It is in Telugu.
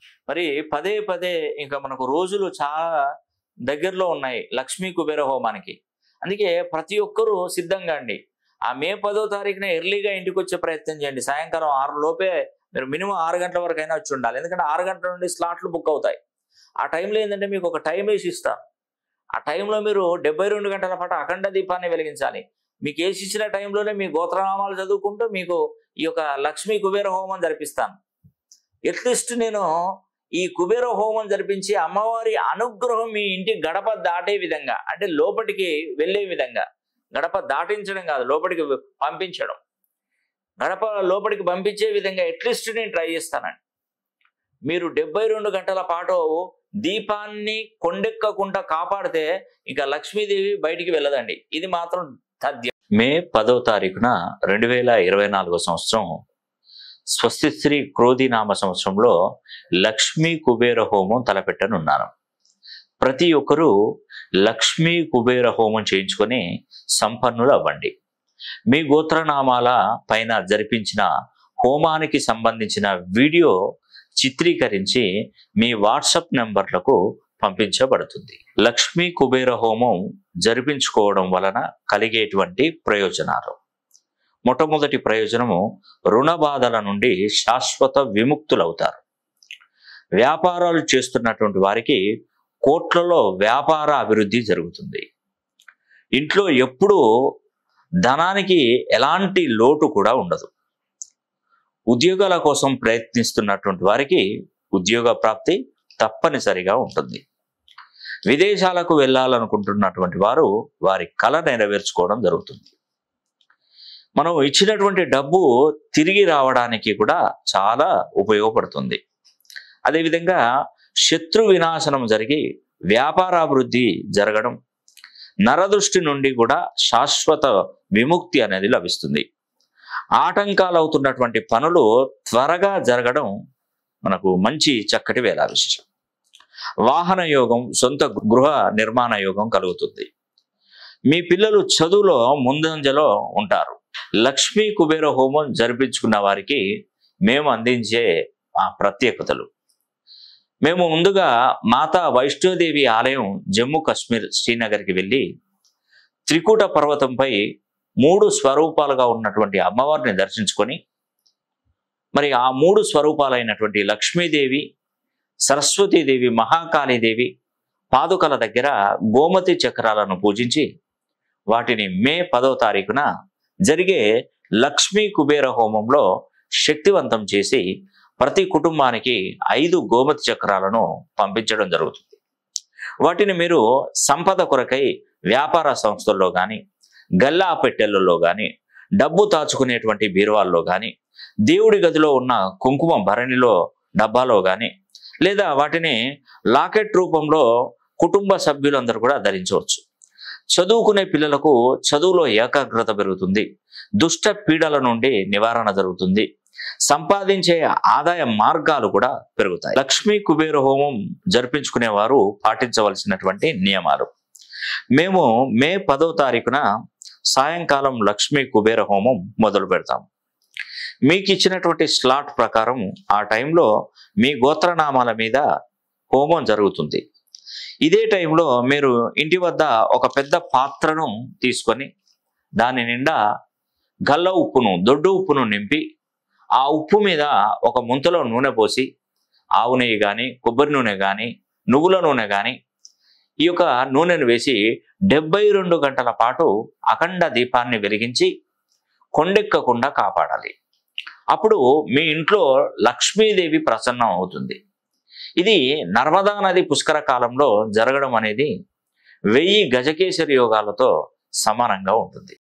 మరి పదే పదే ఇంకా మనకు రోజులు చాలా దగ్గరలో ఉన్నాయి లక్ష్మీ కుబేర హోమానికి అందుకే ప్రతి ఒక్కరూ సిద్ధంగా అండి ఆ మే పదో తారీఖున ఎర్లీగా ఇంటికి వచ్చే ప్రయత్నం చేయండి సాయంకాలం ఆరు లోపే మీరు మినిమం ఆరు గంటల వరకు అయినా వచ్చి ఉండాలి ఎందుకంటే ఆరు గంటల నుండి స్లాట్లు బుక్ అవుతాయి ఆ టైంలో ఏంటంటే మీకు ఒక టైం వేసి ఇస్తాను ఆ టైంలో మీరు డెబ్బై రెండు గంటల పాటు అఖండ దీపాన్ని వెలిగించాలి మీకు వేసి ఇచ్చిన టైంలోనే మీ గోత్రనామాలు చదువుకుంటూ మీకు ఈ యొక్క లక్ష్మీ కుబేర హోమం జరిపిస్తాను అట్లీస్ట్ నేను ఈ కుబేర హోమం జరిపించి అమ్మవారి అనుగ్రహం మీ ఇంటి గడప దాటే విధంగా అంటే లోపలికి వెళ్ళే విధంగా గడప దాటించడం కాదు లోపలికి పంపించడం గడప లోపలికి పంపించే విధంగా అట్లీస్ట్ నేను ట్రై చేస్తానండి మీరు డెబ్బై రెండు గంటల పాటు దీపాన్ని కొండెక్కకుండా కాపాడితే ఇక లక్ష్మీదేవి బయటికి వెళ్ళదండి ఇది మాత్రం తథ్యం మే పదో తారీఖున రెండు వేల ఇరవై నాలుగో సంవత్సరం స్వస్తి శ్రీ క్రోధి నామ సంవత్సరంలో లక్ష్మీ కుబేర హోమం తలపెట్టనున్నాను ప్రతి ఒక్కరూ లక్ష్మీ కుబేర హోమం చేయించుకొని సంపన్నులు అవ్వండి మీ గోత్రనామాల పైన జరిపించిన హోమానికి సంబంధించిన వీడియో చిత్రీకరించి మీ వాట్సాప్ నెంబర్లకు పంపించబడుతుంది లక్ష్మీ కుబేర హోమం జరిపించుకోవడం వలన కలిగేటువంటి ప్రయోజనాలు మొట్టమొదటి ప్రయోజనము రుణ బాధల నుండి శాశ్వత విముక్తులవుతారు వ్యాపారాలు చేస్తున్నటువంటి వారికి కోట్లలో వ్యాపార అభివృద్ధి జరుగుతుంది ఇంట్లో ఎప్పుడూ ధనానికి ఎలాంటి లోటు కూడా ఉండదు ఉద్యోగాల కోసం ప్రయత్నిస్తున్నటువంటి వారికి ఉద్యోగ ప్రాప్తి తప్పనిసరిగా ఉంటుంది విదేశాలకు వెళ్ళాలనుకుంటున్నటువంటి వారు వారి కళ నెరవేర్చుకోవడం జరుగుతుంది మనం ఇచ్చినటువంటి డబ్బు తిరిగి రావడానికి కూడా చాలా ఉపయోగపడుతుంది అదేవిధంగా శత్రు వినాశనం జరిగి వ్యాపారాభివృద్ధి జరగడం నరదృష్టి నుండి కూడా శాశ్వత విముక్తి అనేది లభిస్తుంది ఆటంకాలు అవుతున్నటువంటి పనులు త్వరగా జరగడం మనకు మంచి చక్కటి వేళ విశేషం వాహన యోగం సొంత గృహ నిర్మాణ యోగం కలుగుతుంది మీ పిల్లలు చదువులో ముందంజలో ఉంటారు లక్ష్మీ కుబేర హోమం జరిపించుకున్న వారికి మేము అందించే ఆ ప్రత్యేకతలు మేము ముందుగా మాతా వైష్ణోదేవి ఆలయం జమ్మూ కాశ్మీర్ శ్రీనగర్కి వెళ్ళి త్రికూట పర్వతంపై మూడు స్వరూపాలుగా ఉన్నటువంటి అమ్మవారిని దర్శించుకొని మరి ఆ మూడు స్వరూపాలైనటువంటి లక్ష్మీదేవి సరస్వతీదేవి మహాకాళీదేవి పాదుకల దగ్గర గోమతి చక్రాలను పూజించి వాటిని మే పదో తారీఖున జరిగే లక్ష్మీ కుబేర హోమంలో శక్తివంతం చేసి ప్రతి కుటుంబానికి ఐదు గోమతి చక్రాలను పంపించడం జరుగుతుంది వాటిని మీరు సంపద కొరకై వ్యాపార సంస్థల్లో కానీ గల్లా పెట్టెలలో కానీ డబ్బు దాచుకునేటువంటి బీరువాల్లో కానీ దేవుడి గదిలో ఉన్న కుంకుమ భరణిలో డబ్బాలో కానీ లేదా వాటిని లాకెట్ రూపంలో కుటుంబ సభ్యులందరూ కూడా ధరించవచ్చు చదువుకునే పిల్లలకు చదువులో ఏకాగ్రత పెరుగుతుంది దుష్ట పీడల నుండి నివారణ జరుగుతుంది సంపాదించే ఆదాయ మార్గాలు కూడా పెరుగుతాయి లక్ష్మీ కుబేర హోమం జరిపించుకునే వారు పాటించవలసినటువంటి నియమాలు మేము మే పదో తారీఖున సాయంకాలం లక్ష్మీ కుబేర హోమం మొదలు పెడతాం మీకు ఇచ్చినటువంటి స్లాట్ ప్రకారం ఆ టైంలో మీ గోత్రనామాల మీద హోమం జరుగుతుంది ఇదే టైంలో మీరు ఇంటి వద్ద ఒక పెద్ద పాత్రను తీసుకొని దాని నిండా గల్ల ఉప్పును దొడ్డు ఉప్పును నింపి ఆ ఉప్పు మీద ఒక ముంతలో నూనె పోసి ఆవు నెయ్యి కానీ కొబ్బరి నూనె కానీ నువ్వుల నూనె కానీ ఈ యొక్క నూనెను వేసి డెబ్బై రెండు గంటల పాటు అఖండ దీపాన్ని వెలిగించి కొండెక్కకుండా కాపాడాలి అప్పుడు మీ ఇంట్లో లక్ష్మీదేవి ప్రసన్నం అవుతుంది ఇది నర్మదా నది పుష్కర కాలంలో జరగడం అనేది వెయ్యి గజకేసరి యోగాలతో సమానంగా ఉంటుంది